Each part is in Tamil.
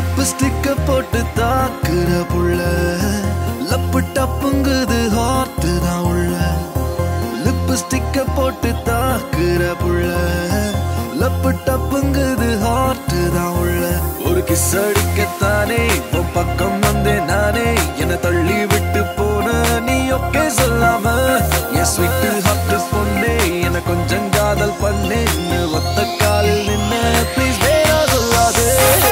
லிப்ஸ்டிக்க போட்டு தாக்குற புள்ள லப்பு டப்புங்குது ஹார்ட் தான் உள்ள லிப்ஸ்டிக்க போட்டு தாக்குற புள்ள லப்பு டப்புங்குது ஹார்ட் தான் உள்ள ஒரு கிஸ் அடிக்கத்தானே உன் பக்கம் வந்தேன் நானே என்னை தள்ளி விட்டு போன நீ ஒக்கே சொல்லாம என் ஸ்வீட்டு ஹார்ட் பொண்ணே என கொஞ்சம் காதல் பண்ணேன்னு ஒத்த காலில் நின்ன ப்ளீஸ் வேணா சொல்லாதே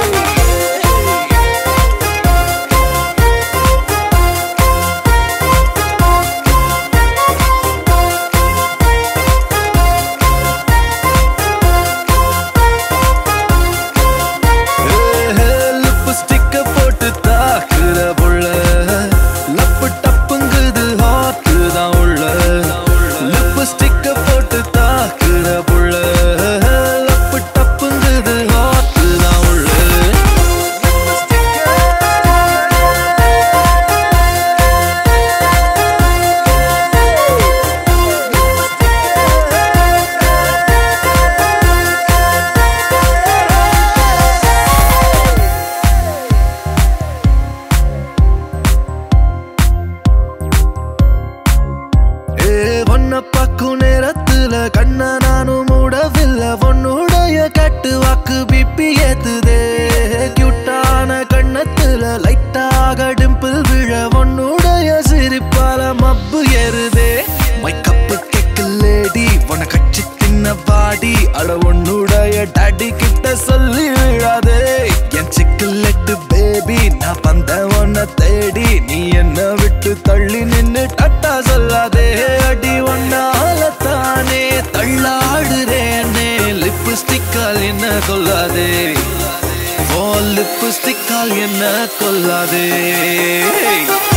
லிப்ஸ்டிக்க போட்டு தாக்குற புள்ள லப்பு டப்புங்குது ஹார்ட் தான் உள்ள லிப்ஸ்டிக்க போட்டு தாக்குற புள்ள லப்பு டப்புங்குது ஹார்ட் தான் உள்ள ஏ ஒன்ன பாக்கும் நேரத்துல கண்ண நானும் மூடவில்லை உன்னுடைய கட்டு வாக்கு பிப்பி ஏத்துதே கியூட்டான கண்ணத்துல லைட்டாக டிம்பிள் விழ உன்னுடைய சிரிப்பால மப்பு ஏறுதே மை கப்பு கேக்கு லேடி உன கட்சி தின்ன பாடி அட உன்னுடைய டாடி கிட்ட சொல்லி விழாதே என் சிக்கலெட்டு பேபி நான் வந்த உன்னை தேடி நீ என்ன விட்டு தள்ளி நின்னு டட்டா சொல்லாதே அடி ஒன்னால தானே தள்ளாடுறேனே லிப்ஸ்டிக்கால் என்ன கொல்லாதே ஓ லிப்ஸ்டிக்கால் என்ன கொல்லாதே